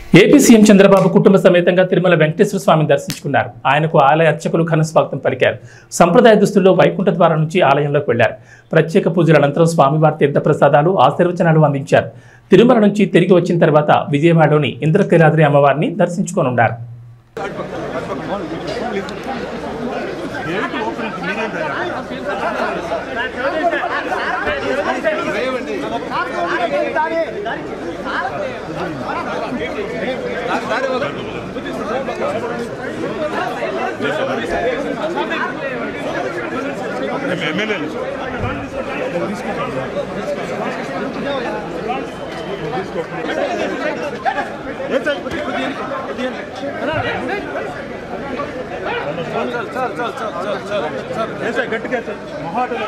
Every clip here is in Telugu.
ఏపీ సీఎం చంద్రబాబు కుటుంబ సమేతంగా తిరుమల వెంకటేశ్వర స్వామిని దర్శించుకున్నారు ఆయనకు ఆలయ అర్చకులు ఘన స్వాగతం పలికారు సంప్రదాయ దుస్తుల్లో వైకుంఠ ద్వారం నుంచి ఆలయంలోకి వెళ్లారు ప్రత్యేక పూజల అనంతరం స్వామివారి తీర్థ ప్రసాదాలు ఆశీర్వచనాలు అందించారు తిరుమల నుంచి తిరిగి వచ్చిన తర్వాత విజయవాడలోని ఇంద్రకీలాద్రి అమ్మవారిని దర్శించుకోనున్నారు ఎమ్మెల్యేలు గట్టిగా సార్ మొహాటలు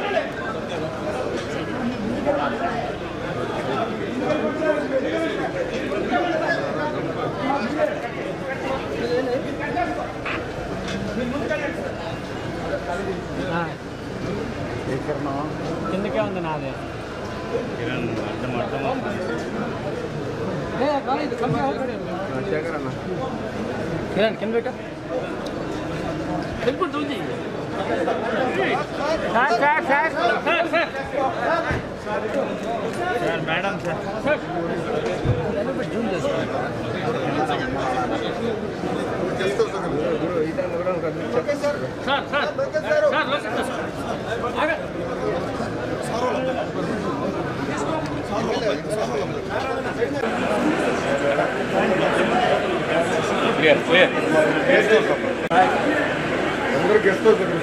కిందకే ఉంది నాది కిరణ్ కింద పెట్టా sir sir sir sir sir madam sir sir sir sir లోపలికి సార్ క్లియర్ క్లియర్ అందరూ గెస్ట్ హౌస్